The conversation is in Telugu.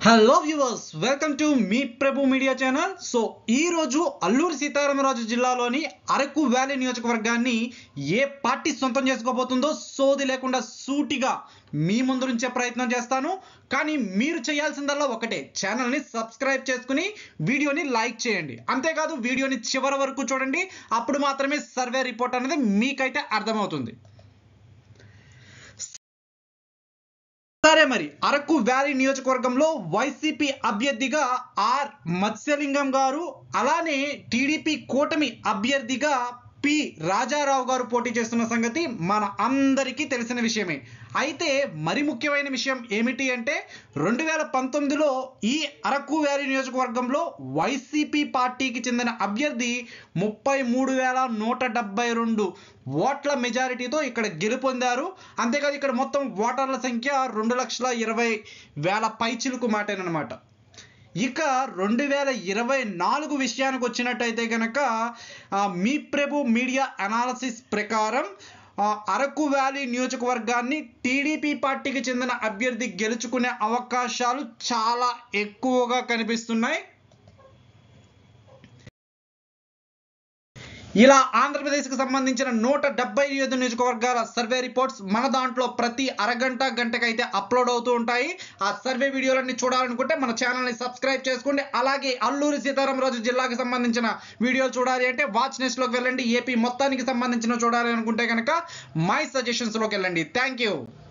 హలో వ్యూవర్స్ వెల్కమ్ టు మీ ప్రభు మీడియా ఛానల్ సో ఈ రోజు అల్లూరి సీతారామరాజు జిల్లాలోని అరకు వ్యాలీ నియోజకవర్గాన్ని ఏ పార్టీ సొంతం చేసుకోబోతుందో సోది లేకుండా సూటిగా మీ ముందు నుంచే ప్రయత్నం చేస్తాను కానీ మీరు చేయాల్సిందల్లా ఒకటే ఛానల్ని సబ్స్క్రైబ్ చేసుకుని వీడియోని లైక్ చేయండి అంతేకాదు వీడియోని చివరి వరకు చూడండి అప్పుడు మాత్రమే సర్వే రిపోర్ట్ అనేది మీకైతే అర్థమవుతుంది సరే మరి అరకు వ్యాలీ నియోజకవర్గంలో వైసీపీ అభ్యర్థిగా ఆర్ మత్స్యలింగం గారు అలానే టీడీపీ కూటమి అభ్యర్థిగా పి రాజారావు గారు పోటీ చేస్తున్న సంగతి మన అందరికీ తెలిసిన విషయమే అయితే మరి ముఖ్యమైన విషయం ఏమిటి అంటే రెండు వేల పంతొమ్మిదిలో ఈ అరకు వ్యాలీ నియోజకవర్గంలో వైసీపీ పార్టీకి చెందిన అభ్యర్థి ముప్పై మూడు వేల నూట డెబ్బై రెండు ఓట్ల మెజారిటీతో ఇక్కడ గెలుపొందారు అంతేకాదు ఇక్కడ మొత్తం ఓటర్ల సంఖ్య రెండు లక్షల ఇరవై వేల పైచిలుకు మాటేనమాట ఇక రెండు వేల ఇరవై నాలుగు విషయానికి వచ్చినట్టయితే కనుక ఆ, మీ ప్రభు మీడియా అనాలసిస్ ప్రకారం ఆ, అరకు వ్యాలీ నియోజకవర్గాన్ని టీడీపీ పార్టీకి చెందిన అభ్యర్థి గెలుచుకునే అవకాశాలు చాలా ఎక్కువగా కనిపిస్తున్నాయి ఇలా ఆంధ్రప్రదేశ్కి సంబంధించిన నూట డెబ్బై ఐదు నియోజకవర్గాల సర్వే రిపోర్ట్స్ మన దాంట్లో ప్రతి అరగంట గంటకైతే అప్లోడ్ అవుతూ ఉంటాయి ఆ సర్వే వీడియోలన్నీ చూడాలనుకుంటే మన ఛానల్ని సబ్స్క్రైబ్ చేసుకోండి అలాగే అల్లూరి సీతారామరాజు జిల్లాకి సంబంధించిన వీడియోలు చూడాలి అంటే వాచ్ నెస్ట్లోకి వెళ్ళండి ఏపీ మొత్తానికి సంబంధించిన చూడాలి అనుకుంటే కనుక మై సజెషన్స్లోకి వెళ్ళండి థ్యాంక్ యూ